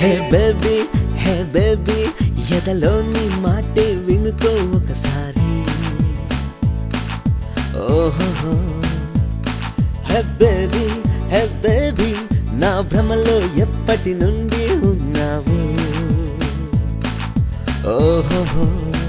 Hey baby hey baby ఎదలోని మాటే వినుకో ఒకసారి ఓహో హే బేబీ హే బేబీ నా భ్రమలో ఎప్పటి నుండి ఉన్నావు ఓహో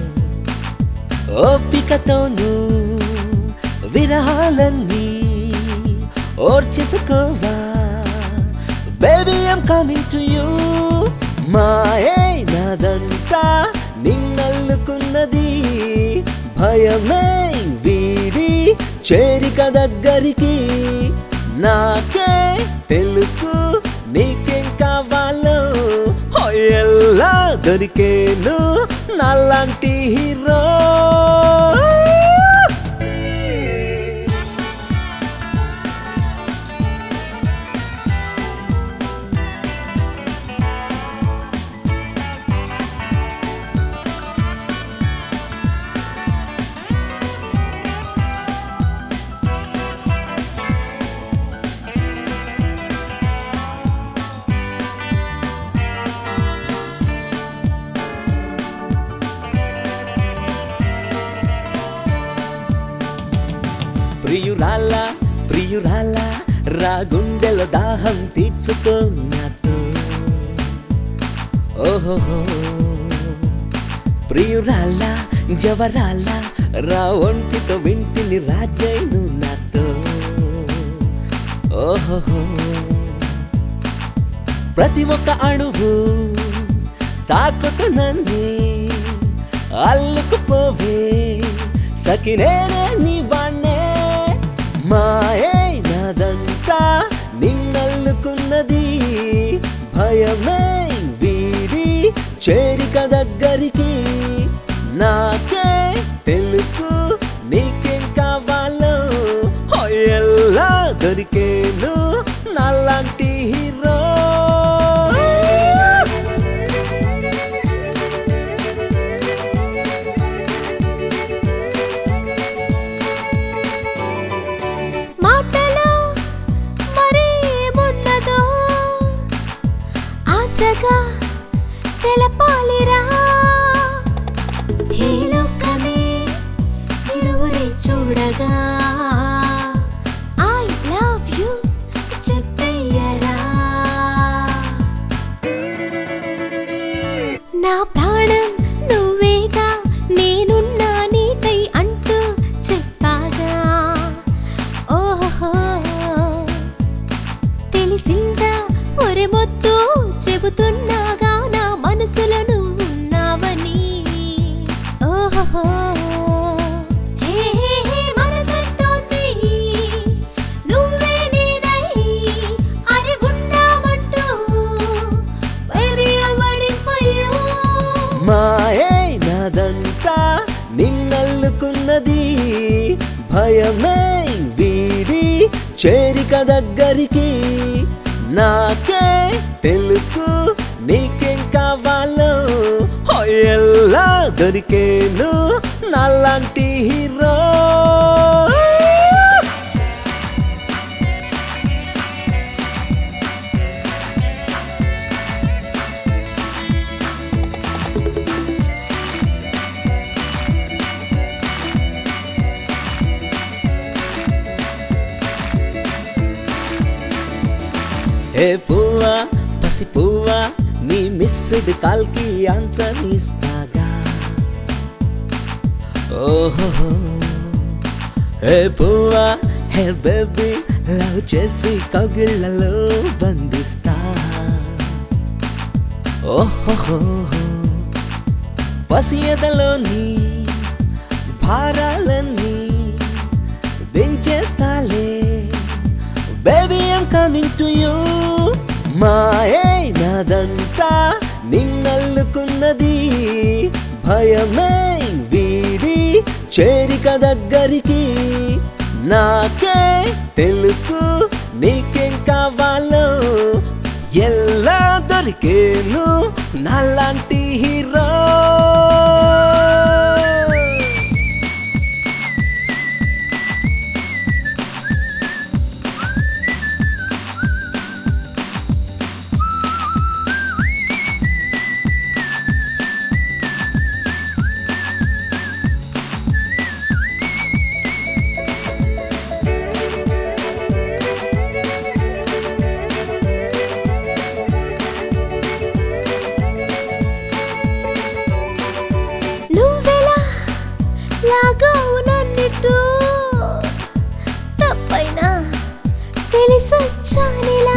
ఓపికతోను విరహాలన్నీ ఓర్చేసుకోవా baby I'm coming to you మాయే నాదంతా నిన్నల్లుకున్నది భయమే వీడి చేరిక దగ్గరికి నాకే తెలుసు నీకేం కావాలో ఓ ఎలా దొరికేను నాలాంటి హీరో ప్రియురాల ప్రియురాల రా గుండెల దాహం తీర్చుకో నాతో ఓహో ప్రియురాల జవరాల రా ఒంటితో వింటిని రాజైను నాతో ఓహో ప్రతి ఒక్క అణువు తాకుతూ నన్ను అల్లుకుపోవే సకినేనే నీ వాణ్ణే మాయే నాదంతా నిన్నల్లుకున్నది భయమే వీడి చేరిక దగ్గరికి నాకే తెలుసు నీకేం కావాలో ఓ ఎలా దొరికేను నాలాంటి హీరో మాటలో మరేమున్నదో ఆశగా తెలపాలిరా హే లోకమే ఇరువురే చూడగా ఐ లవ్ యు చెప్పయ్యరా నా ప్రాణం నువ్వేగా నేనున్నా నీకై అంటూ చెప్పాగా ఓహో తెలిసిందా ఒరే మొత్తు చెబుతున్నాగా నా మనసులో నువ్వు ఉన్నావని ఓహో హే హే హే మనసంటోంది నువ్వే నేనై అరే ఉన్నామంటూ baby I'm waiting for you మాయే నాదంతా నిన్నల్లుకున్నది భయమే వీడి చేరిక దగ్గరికి నాకే తెలుసు నీకేం కావాలో ఓ ఎలా దొరికేను నాలాంటి హీరో ఏ పువ్వా పసి పువ్వా నీ మిస్డ్ కాల్ కి ఆన్సర్ ఇస్తాగా ఓహో ఏ పువ్వా హే బేబీ లవ్ చేసి కౌగిళ్ళలో బంధిస్తా ఓహో పసి ఎదలోని భారాలన్నీ దించేస్తాలే baby I'm coming to you మాయే నాదంతా నిన్నల్లుకున్నది భయమే వీడి చేరిక దగ్గరికి నాకే తెలుసు నీకేం కావాలో ఎలా దొరికేను నాలాంటి హీరో చాలిలా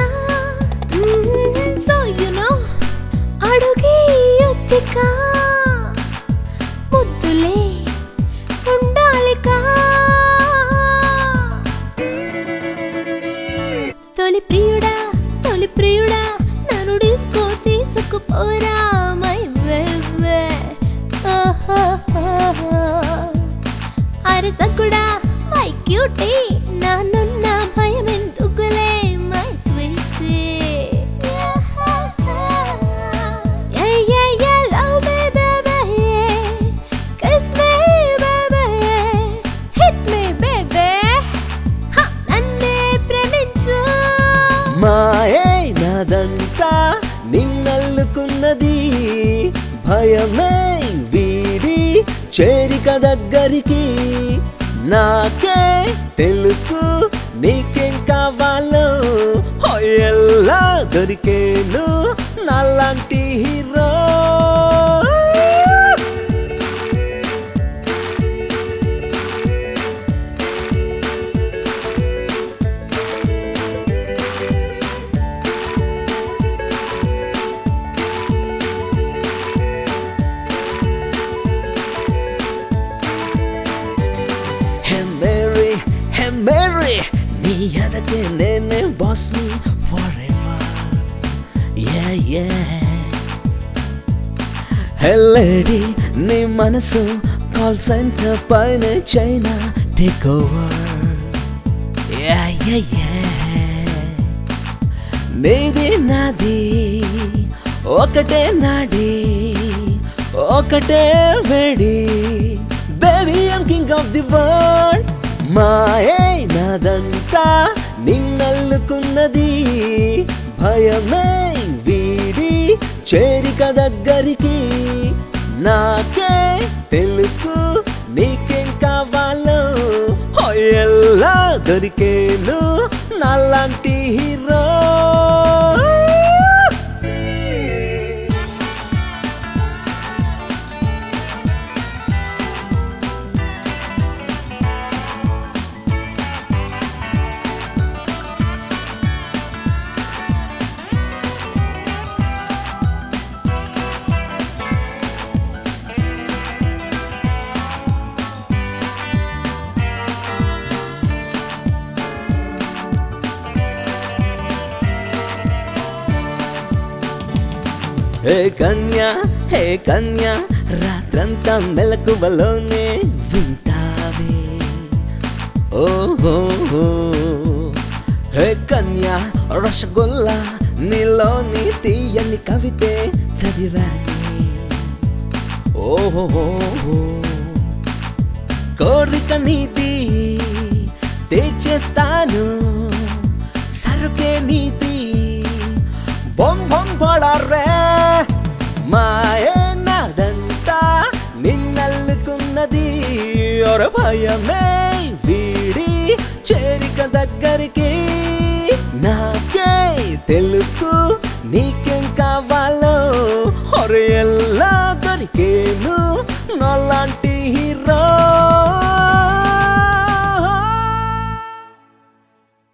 సో యు నో అడుగి ఒత్తిక ముద్దులే ఉండాలికా తొలి ప్రియుడా తొలి ప్రియుడా నన్ను డిస్కో తీసుకుపోరా మై బేబే అరే సకుడా మై క్యూటీ నానున్న భయం ఎందుకులే my sweetie Yeah, yeah, yeah, love me, baby. Kiss me, baby. Hit me, baby. హ, నన్నే ప్రేమించు మాయే నాదంట నిన్నల్లుకున్నది భయమే వీడి చేరిక దగ్గరికి నాకే తెలుసు నీకేం కావాలో ఎలా దొరికేను నాలాంటి hero hey Mary hey Mary నీ ఎదకే నేనే బాస్ని for ever yeah yeah hey lady నీ మనసు కాల్ సెంటర్ పైన China take over yeah yeah yeah నీది నాది ఒకటే నాడి ఒకటే వేడి baby I'm king of the world మాయే నాదంతా నిన్నల్లుకున్నది భయమే వీడి చేరిక దగ్గరికి నాకే తెలుసు నీకేం కావాలో ఎలా దొరికేను నాలాంటి హీరో హే కన్యా హే కన్యా రాత్రంతా మెలకువలోనే వింటావే ఓహో హే కన్యా రసగుల్లా నీలోని తీయని కవితే చదివాని ఓహో కోరిక నీది తెచ్చేస్తాను సరుకే నీది బొం బొం పడర్రే మాయే నాదంతా నిన్నల్లుకున్నది ఒర భయమే వీడి చేరిక దగ్గరికి నాకే తెలుసు నీకే